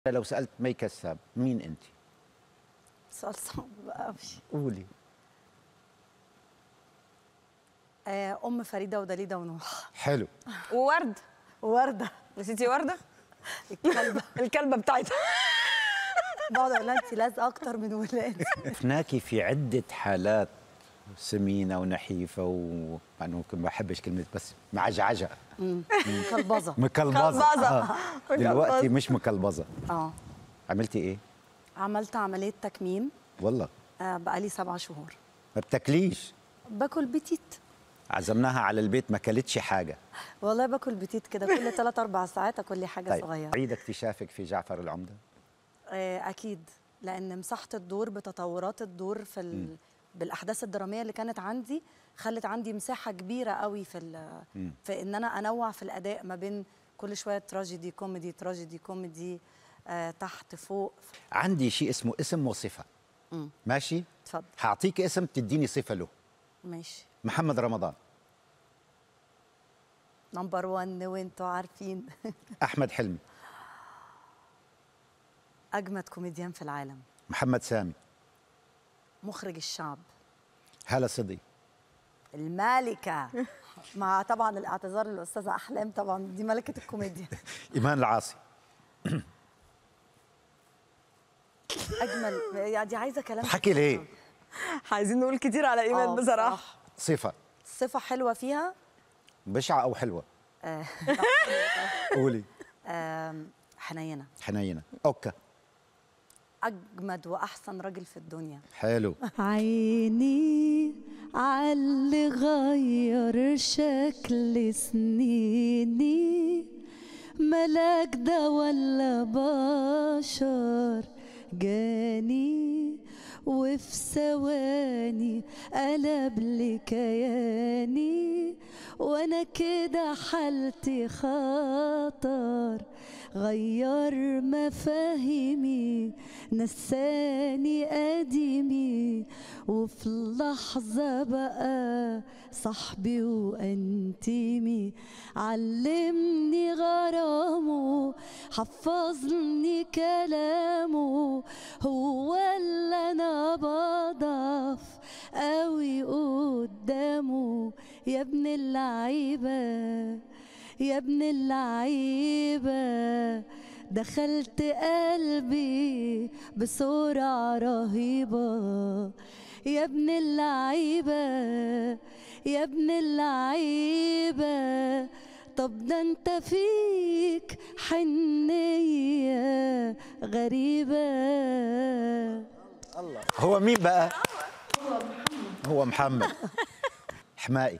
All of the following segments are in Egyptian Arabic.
لو سالت مي كساب مين انت سؤال صعب قوي قولي آه، ام فريده ودليده ونوح حلو وورد ورده نسيتي ورده الكلبه الكلبه بتاعتها بقعد اقول لها انت لازقه اكتر من ولاد شفناكي في عده حالات سمينه ونحيفه و انا ممكن ما بحبش كلمه بس معجعجه كلبظه مكلبظه مكلبظة. آه. دلوقتي مش مكلبظه اه عملتي ايه عملت عمليه تكميم والله آه، بقالي سبع شهور ما بتاكليش باكل بتيت عزمناها على البيت ما كلتش حاجه والله باكل بتيت كده كل ثلاث اربع ساعات اكل لي حاجه طيب صغيره عيد اكتشافك في جعفر العمده آه، اكيد لان مساحه الدور بتطورات الدور في ال... بالاحداث الدراميه اللي كانت عندي خلت عندي مساحه كبيره قوي في ال... في ان انا انوع في الاداء ما بين كل شويه تراجيدي كوميدي تراجيدي كوميدي آه، تحت فوق عندي شيء اسمه اسم وصفه مم. ماشي اتفضل هعطيك اسم تديني صفه له ماشي محمد رمضان نمبر 1 وانتوا عارفين احمد حلمي اجمد كوميديان في العالم محمد سامي مخرج الشعب هلا صدي الملكه مع طبعا الاعتذار للاستاذه احلام طبعا دي ملكه الكوميديا ايمان العاصي اجمل يعني دي عايزه كلام حكي ليه عايزين نقول كتير على ايمان آه، بصراحه صح. صفه صفه حلوه فيها بشعه او حلوه آه، قولي آم، حنينه حنينه اوكا اجمد واحسن راجل في الدنيا حلو عيني عاللي غير شكل سنيني ملاك ده ولا بشر جاني وفي ثواني قلب لي كياني وانا كده حالتي خطر غير مفاهيمي نساني قديمي وفي لحظة بقى صاحبي وانتيمي علمني غرامه حفظني كلامه هو اللي انا بضعف قوي قدامه يا ابن اللعيبه يا ابن اللعيبة دخلت قلبي بسرعة رهيبة يا ابن اللعيبة يا ابن اللعيبة طب ده انت فيك حنية غريبة هو مين بقى هو محمد حمائي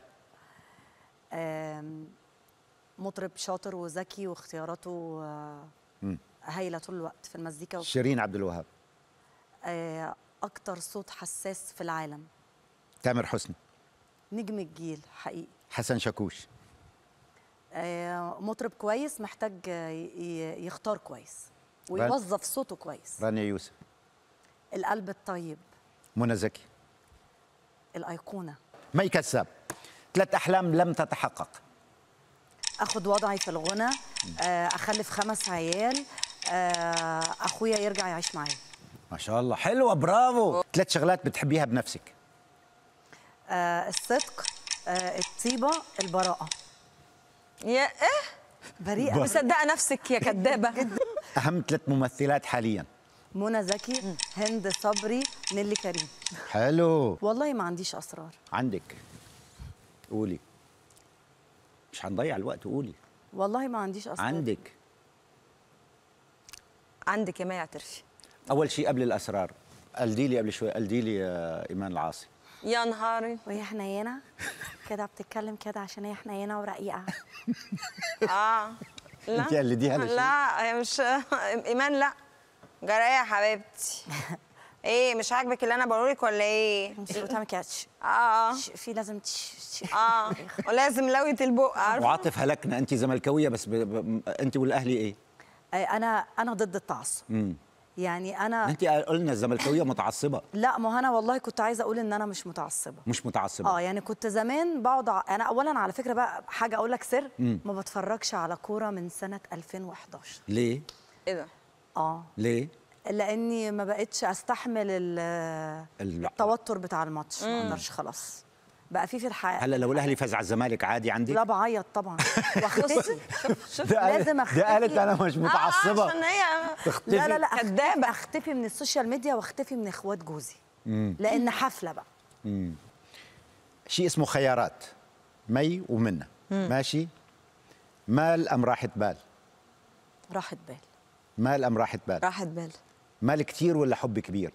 آم، مطرب شاطر وذكي واختياراته آه، هايله طول الوقت في المزيكا و- شيرين عبد الوهاب آه، اكتر صوت حساس في العالم تامر حسني نجم الجيل حقيقي حسن شاكوش آه، مطرب كويس محتاج آه، ي- ي- يختار كويس ويوظف صوته كويس رانيا يوسف القلب الطيب منى زكي الايقونه مي كساب ثلاث احلام لم تتحقق اخد وضعي في الغنى آه، اخلف خمس عيال آه، اخويا يرجع يعيش معايا ما شاء الله حلوه برافو ثلاث شغلات بتحبيها بنفسك آه، الصدق آه، الطيبه البراءه يا ايه بريئه مصدقه نفسك يا كدابه اهم ثلاث ممثلات حاليا منى زكي هند صبري نيلي كريم حلو والله ما عنديش اسرار عندك قولي مش هنضيع الوقت قولي والله ما عنديش اسرار عندك عندك يا مي اعترفي اول شيء قبل الاسرار قلدي لي قبل شوي قلدي لي يا ايمان العاصي يا نهاري وهي حنينه كده بتتكلم كده عشان هي حنينه ورقيقه اه لا انت قلديها لشيء لا هي مش ايمان لا جرايه يا حبيبتي ايه مش عاجبك اللي انا بقوله لك ولا ايه انت بتعمل كده تش- اه تش- في لازم تش- تش- اه ولازم لويه البق عارفه وعاطف هلكنا انت زملكاويه بس ب... ب... انت والاهلي ايه آه، انا انا ضد التعصب امم يعني انا انت قلنا الزملكاويه متعصبه لا ما هو انا والله كنت عايزه اقول ان انا مش متعصبه مش متعصبه اه يعني كنت زمان بقعد ع- انا اولا على فكره بقى حاجه اقول لك سر ما بتفرجش على كوره من سنه 2011 ليه ايه ده اه ليه لاني ما بقتش استحمل ال- ال- التوتر بتاع الماتش ما اقدرش خلاص بقى في في الحياه هلا لو الاهلي فاز على الزمالك عادي عندي لا بعيط طبعا واختفي ده قال- لازم ده أختفي. قالت انا مش آه، متعصبه عشان هي تختفي لا لا لا اختفي, كدابة. اختفي من السوشيال ميديا واختفي من اخوات جوزي لان حفله بقى شيء اسمه خيارات مي ومنى ماشي مال ام راحه بال راحت بال مال ام راحه بال راحت بال مال كتير ولا حب كبير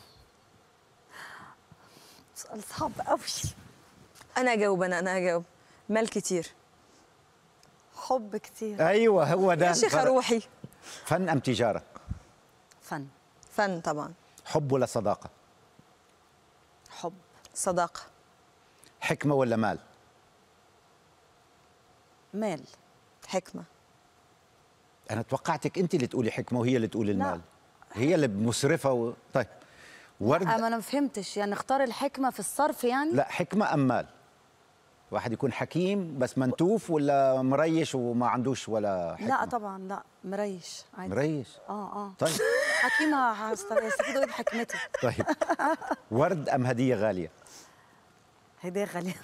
سؤال صعب قوي انا اجاوب انا انا اجاوب مال كتير حب كتير ايوه هو ده يا شيخه روحي فن ام تجاره فن فن طبعا حب ولا صداقه حب صداقه حكمه ولا مال مال حكمه انا توقعتك انت اللي تقولي حكمه وهي اللي تقول لا. المال هي اللي مسرفه و... طيب ورد اما انا ما فهمتش يعني اختار الحكمه في الصرف يعني لا حكمه ام مال واحد يكون حكيم بس منتوف ولا مريش وما عندوش ولا حكمه لا طبعا لا مريش عادي مريش اه اه طيب حكيمه هست- هيستفيدوا ايه بحكمتي طيب ورد ام هديه غاليه هديه غاليه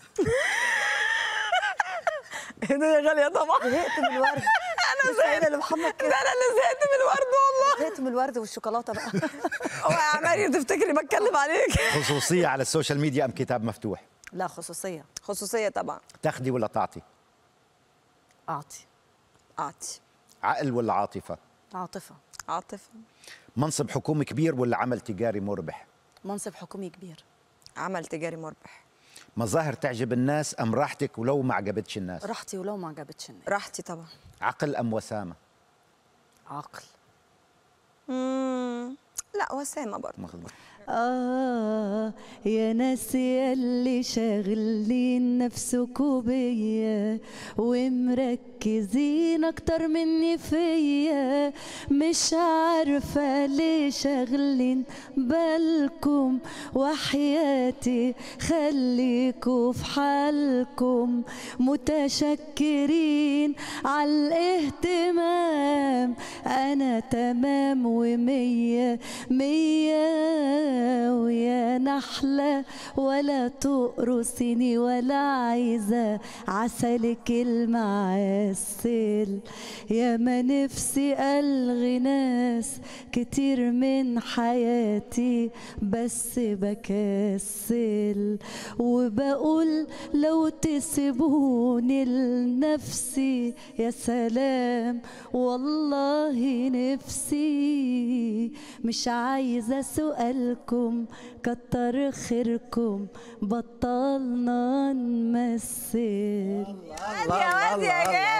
هديه غاليه طبعا زهقت من الورد انا زهقت لمحمد كده انا اللي زهقت من الورد والله زهقت من الورد والشوكولاته بقى هو يا مريم تفتكري بتكلم عليك خصوصيه على السوشيال ميديا ام كتاب مفتوح لا خصوصيه خصوصيه طبعا تاخدي ولا تعطي اعطي اعطي عقل ولا عاطفه عاطفه عاطفه منصب حكومي كبير ولا عمل تجاري مربح منصب حكومي كبير عمل تجاري مربح مظاهر تعجب الناس ام راحتك ولو ما عجبتش الناس راحتي ولو ما عجبتش الناس راحتي طبعا عقل ام وسامه عقل مم. لا وسامه برضه مخلص. آه يا ناس يلي شاغلين نفسكوا بيا ومركزين أكتر مني فيا مش عارفة ليه شاغلين بالكم وحياتي خليكوا في حالكم متشكرين على الاهتمام أنا تمام ومية مية ويا نحلة ولا تقرصني ولا عايزة عسلك المعسل يا ما نفسي ألغي ناس كتير من حياتي بس بكسل وبقول لو تسيبوني لنفسي يا سلام والله نفسي مش عايزة سؤالكم كتر خيركم بطلنا نمثل يا واد يا جامد